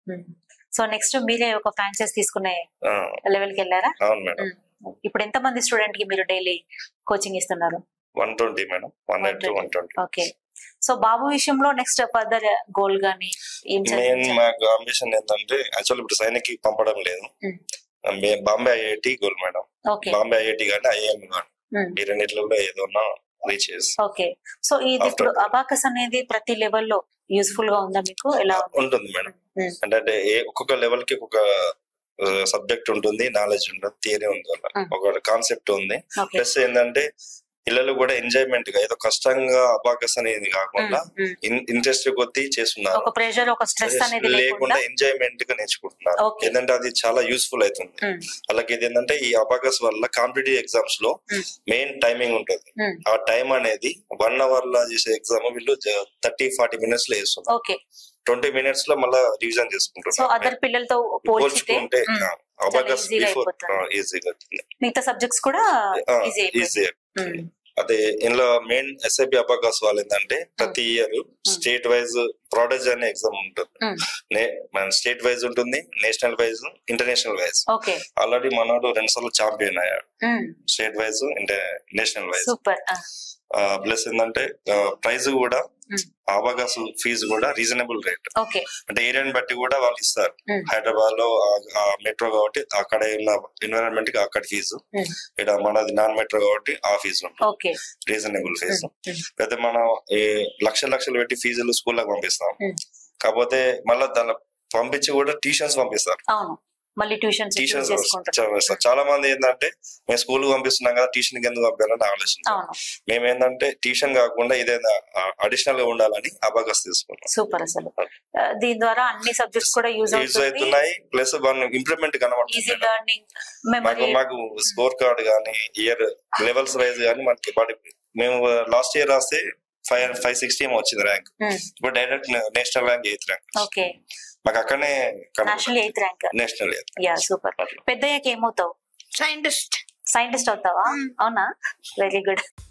సో నెక్స్ట్ మీరే ఒక ఫ్రాంచైజ్ తీసుకునే ఆ, లెవెల్ కి వెళ్ళారా అవును మేడం ఇప్పుడు ఎంత మంది స్టూడెంట్ కి మీరు డైలీ కోచింగ్ ఇస్తున్నారు one twenty madam one eight to one twenty okay so బాబు విషయంలో నెక్స్ట్ ఫర్దర్ గోల్ గానీ ఏం మెయిన్ చదివించాలి? మాకు అంబిషన్ ఏంటంటే యాక్చువల్ ఇప్పుడు సైనిక్ పంపడం లేదు Hmm. మే- Bombay IIT goal madam okay Bombay IIT కానీ ఐఎం కానీ Hmm. ఈ రెండిట్లలో ఏదన్నా రీచ్ చేసి ఓకే సో ఇది After- ఇప్పుడు అబాకస్ అనేది ప్రతి లెవెల్లో యూస్ఫుల్ గా ఉందా మీకు ఎలా ఉంది ఉంటుంది మేడం Hmm. అంటే అంటే ఏ ఒక్కొక్క లెవెల్ కి ఒక్కొక్క సబ్జెక్ట్ ఉంటుంది నాలెడ్జ్ ఉంటుంది థియరీ ఉంది వాళ్ళ Hmm. ఒక కాన్సెప్ట్ ఉంది ఓకే ప్లస్ ఏంటంటే పిల్లలు కూడా ఎంజాయ్మెంట్ గా ఏదో కష్టంగా అబాకస్ అనేది కాకుండా ఇంట్రెస్ట్ కొద్దీ చేస్తున్నారు ఒక ప్రెషర్ ఒక స్ట్రెస్ అనేది లేకుండా లేకుండా ఎంజాయ్మెంట్ గా నేర్చుకుంటున్నారు Okay. ఏంటంటే అది చాలా యూస్ఫుల్ అవుతుంది Hmm. అలాగే ఇది ఏంటంటే ఈ అబాకస్ వల్ల కాంపిటేటివ్ ఎగ్జామ్స్ లో Hmm. మెయిన్ టైమింగ్ ఉంటుంది Hmm. ఆ టైం అనేది వన్ అవర్ లో చేసే ఎగ్జామ్ వీళ్ళు థర్టీ ఫార్టీ మినిట్స్ లో చేస్తున్నారు ఓకే ట్వంటీ మినిట్స్ లో మళ్ళీ రివిజన్ సో చేసుకుంటున్నారు అదర్ పిల్లలతో పోల్చితే పోల్చుకుంటే ఉమ్, అబాకస్ easy గా బిఫోర్ అయిపోతుంది. ఈజీగా అవుతుంది మిగతా సబ్జెక్ట్స్ కూడా ఈజీ ఈజీ అదే ఇందులో మెయిన్ ఎస్ఐబి అబాకస్ వాళ్ళు ఏంటంటే ప్రతి ఇయర్ స్టేట్ వైజ్ ప్రాడక్ట్స్ అనే ఎగ్జామ్ ఉంటుంది Hmm. నే- మన స్టేట్ వైజ్ ఉంటుంది national wise international wise okay already మనోడు రెండు సార్లు ఛాంపియన్ అయ్యాడు state wise national wise super plus ఏంటంటే ప్రైస్ కూడా ఆబాగాస్ ఫీజు కూడా రీజనబుల్ రేట్ ఓకే అంటే ఏరియాని బట్టి కూడా వాళ్ళు ఇస్తారు Mm. హైదరాబాద్ లో మెట్రో కాబట్టి అక్కడ ఉన్న ఎన్విరాన్మెంట్ కి అక్కడ ఫీజు Mm. ఇక్కడ మనది నాన్ మెట్రో కాబట్టి ఆ ఫీజు ఉంటుంది ఓకే రీజనబుల్ ఫీజు Mm. అయితే మనం ఈ లక్షల లక్షలు పెట్టి ఫీజులు స్కూళ్ళకి పంపిస్తాం Mm. కాకపోతే మళ్ళీ దానిలో పంపించి కూడా ట్యూషన్స్ పంపిస్తారు అవును మళ్ళీ ట్యూషన్స్ ట్యూషన్స్ చేసుకుంటారు చాలా మంది ఏంటంటే మేము స్కూల్ పంపిస్తున్నాం కదా ట్యూషన్ కి ఎందుకు పంపించాలని ఆలోచన అవును మేము ఏంటంటే ట్యూషన్ కాకుండా ఇదేనా అడిషనల్ గా ఉండాలని అబాగస్ తీసుకున్నాం సూపర్ అసలు ఆ, దీని ద్వారా అన్ని సబ్జెక్ట్స్ కూడా యూజ్ యూజ్ అవుతుంది అవుతున్నాయి ప్లస్ వన్ ఇంప్రూవ్మెంట్ ఈజీ కనబడుతుంది లెర్నింగ్ మాకు మెమరీ మాకు స్కోర్ కార్డ్ కానీ ఇయర్ లెవెల్స్ వైజ్ కానీ మనకి బాడీ మేము లాస్ట్ ఇయర్ రాస్తే ఫైవ్ ఫైవ్ సిక్స్టీ ఏమో వచ్చింది ర్యాంక్ ఇప్పుడు direct national rank eighth rank okay మాకు అక్కడనే national eighth rank national yeah super పెద్దయ్యాక ఏమవుతావు సైంటిస్ట్ సైంటిస్ట్ అవుతావా అవునా వెరీ గుడ్